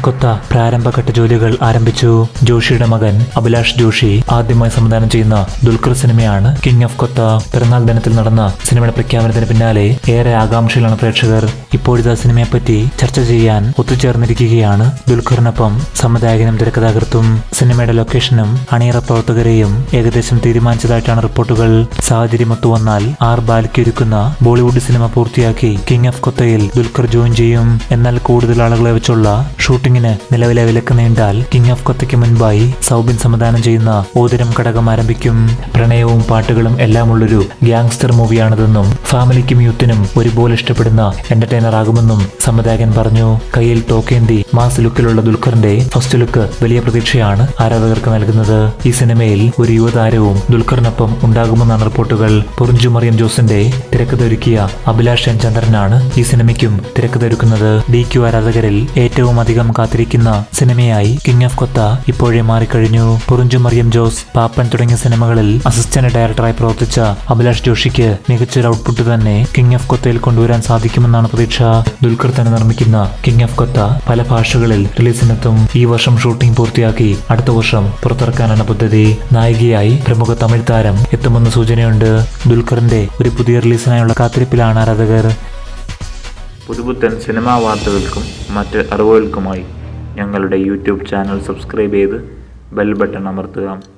കൊത്ത പ്രാരംഭഘട്ട ജോലികൾ ആരംഭിച്ചു ജോഷിയുടെ മകൻ അഭിലാഷ് ജോഷി ആദ്യമായി സംവിധാനം ചെയ്യുന്ന ദുൽഖർ സിനിമയാണ് കിങ് ഓഫ് കൊത്ത പിറന്നാൾ ദിനത്തിൽ നടന്ന സിനിമയുടെ പ്രഖ്യാപനത്തിന് പിന്നാലെ ഏറെ ആകാംക്ഷയിലാണ് പ്രേക്ഷകർ ഇപ്പോഴത്തെ സിനിമയെപ്പറ്റി ചർച്ച ചെയ്യാൻ ഒത്തുചേർന്നിരിക്കുകയാണ് ദുൽഖറിനൊപ്പം സംവിധായകനും തിരക്കഥാകൃത്തും സിനിമയുടെ ലൊക്കേഷനും അണിയറ പ്രവർത്തകരെയും ഏകദേശം തീരുമാനിച്ചതായിട്ടാണ് റിപ്പോർട്ടുകൾ സാഹചര്യം ഒത്തുവന്നാൽ ആർ ബാലിക്ക് ഒരുക്കുന്ന ബോളിവുഡ് സിനിമ പൂർത്തിയാക്കി കിങ് ഓഫ് കൊത്തയിൽ ദുൽഖർ ജോയിൻ ചെയ്യും എന്നാൽ കൂടുതൽ ആളുകളെ വെച്ചുള്ള ഷൂട്ടിങ്ങിന് നിലവിലെ വിലക്ക് നീണ്ടാൽ കിങ് ഓഫ് കൊത്തയ്ക്ക് മുൻപായി സൗബിൻ സംവിധാനം ചെയ്യുന്ന ഓതിരം ഘടകം ആരംഭിക്കും പ്രണയവും പാട്ടുകളും എല്ലാമുള്ളൊരു ഗ്യാങ്സ്റ്റർ മൂവിയാണിതെന്നും ഫാമിലിക്കും യൂത്തിനും ഒരുപോലെ ഇഷ്ടപ്പെടുന്ന എന്റർടൈനർ ആകുമെന്നും സംവിധായകൻ പറഞ്ഞു കയ്യിൽ തോക്കേന്തി മാസ് ലുക്കിലുള്ള ദുൽഖറിന്റെ ഫസ്റ്റ് ലുക്ക് വലിയ പ്രതീക്ഷയാണ് ആരാധകർക്ക് നൽകുന്നത് ഈ സിനിമയിൽ ഒരു യുവതാരവും ദുൽഖറിനൊപ്പം ഉണ്ടാകുമെന്നാണ് റിപ്പോർട്ടുകൾ പൊറിഞ്ചു മറിയം ജോസിന്റെ തിരക്കഥ ഒരുക്കിയ അഭിലാഷ് എൻ ചന്ദ്രനാണ് ഈ സിനിമയ്ക്കും തിരക്കഥ ഒരുക്കുന്നത് ഡി ക്യു ആരാധകരിൽ ഏറ്റവും അധികം കാത്തിരിക്കുന്ന സിനിമയായി കിങ് ഓഫ് കൊത്ത ഇപ്പോഴേ മാറിക്കഴിഞ്ഞു പൊറിഞ്ചു മറിയം ജോസ് പാപ്പൻ തുടങ്ങിയ സിനിമകളിൽ അസിസ്റ്റന്റ് ഡയറക്ടറായി പ്രവർത്തിച്ച അഭിലാഷ് ജോഷിക്ക് മികച്ചൊരു ഔട്ട്പുട്ട് തന്നെ കിങ് ഓഫ് കൊത്തയിൽ കൊണ്ടുവരാൻ സാധിക്കുമെന്നാണ് പ്രതീക്ഷ ദുൽഖർ തന്നെ നിർമ്മിക്കുന്ന കിങ് ഓഫ് കൊത്ത പല ഭാഷകളിൽ റിലീസിനെത്തും ഈ വർഷം ഷൂട്ടിംഗ് പൂർത്തിയാക്കി അടുത്ത വർഷം പുറത്തിറക്കാനാണ് പദ്ധതി നായികയായി പ്രമുഖ തമിഴ് താരം എത്തുമെന്ന സൂചനയുണ്ട് ദുൽഖറിന്റെ ഒരു പുതിയ റിലീസിനായുള്ള കാത്തിരിപ്പിലാണ് ആരാധകർ പുതുപുത്തൻ സിനിമാ വാർത്തകൾക്കും മറ്റ് അറിവുകൾക്കുമായി ഞങ്ങളുടെ യൂട്യൂബ് ചാനൽ സബ്സ്ക്രൈബ് ചെയ്ത് ബെൽ ബട്ടൺ അമർത്തുക